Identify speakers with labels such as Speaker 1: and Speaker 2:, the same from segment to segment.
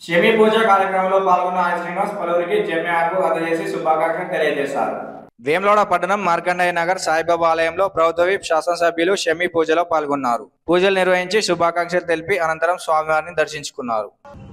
Speaker 1: షమీ పూజ కార్యక్రమంలో పాల్గొన్న ఆయన శ్రీనివాస్ పలువురికి జమ్యాకు అందజేసి శుభాకాంక్షలు తెలియజేశారు వేములవాడ పట్టణం మార్కండయ్య నగర్ సాయిబాబా ఆలయంలో ప్రభుత్వ విప్ శాసనసభ్యులు షమీ పూజలో పాల్గొన్నారు పూజలు నిర్వహించి శుభాకాంక్షలు తెలిపి అనంతరం స్వామివారిని దర్శించుకున్నారు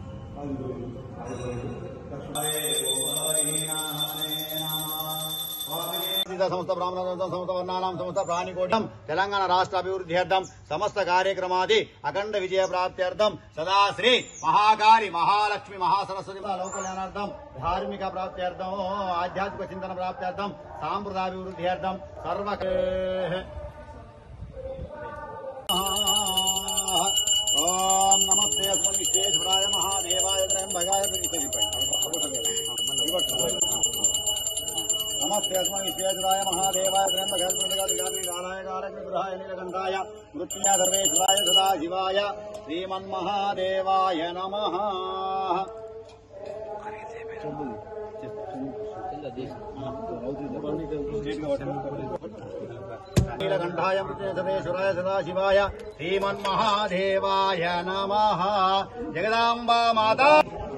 Speaker 2: సంస్థ బ్రాహ్మణ సంస్థ వర్ణానాం సంస్థ ప్రాణికోటం తెలంగాణ రాష్ట్ర అభివృద్ధ్యర్థం సమస్త కార్యక్రమాది అఖండ విజయ ప్రాప్త్యర్థం సదా శ్రీ మహాకారి మహాలక్ష్మి మహాసరస్వతి లోక కళ్యాణార్థం ధార్మిక ప్రాప్త్యర్థం ఆధ్యాత్మిక చింతన ప్రాప్త్యర్థం సాంప్రదాయాభివృద్ధ్యర్థం సర్వ ఓం నమస్తే అస్మన్ విశ్వేశ్వరాయ మహాదేవాయ త్రయంబకాయ నమస్తే అస్మన్ విశ్వేశ్వరాయ మహాదేవాయ త్రయంబకాయ కాలాయ నీలకంఠాయ మృత్యుయ సర్వేశ్వరాయ సదాశివాయ శ్రీమన్మహాదేవాయ నమ నీలకంఠాయ మృత్యుయ సర్వేశ్వరాయ సదాశివాయ శ్రీమన్మహాదేవాయ నమ జగదాంబా మాతా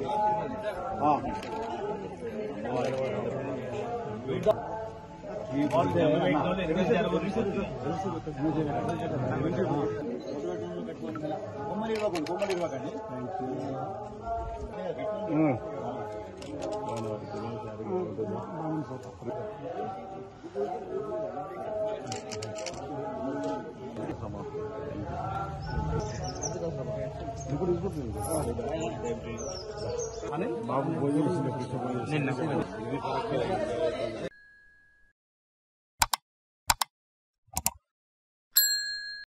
Speaker 2: కొమ్మలి ఇవ్వకండి కొమ్మలి ఇవ్వకండి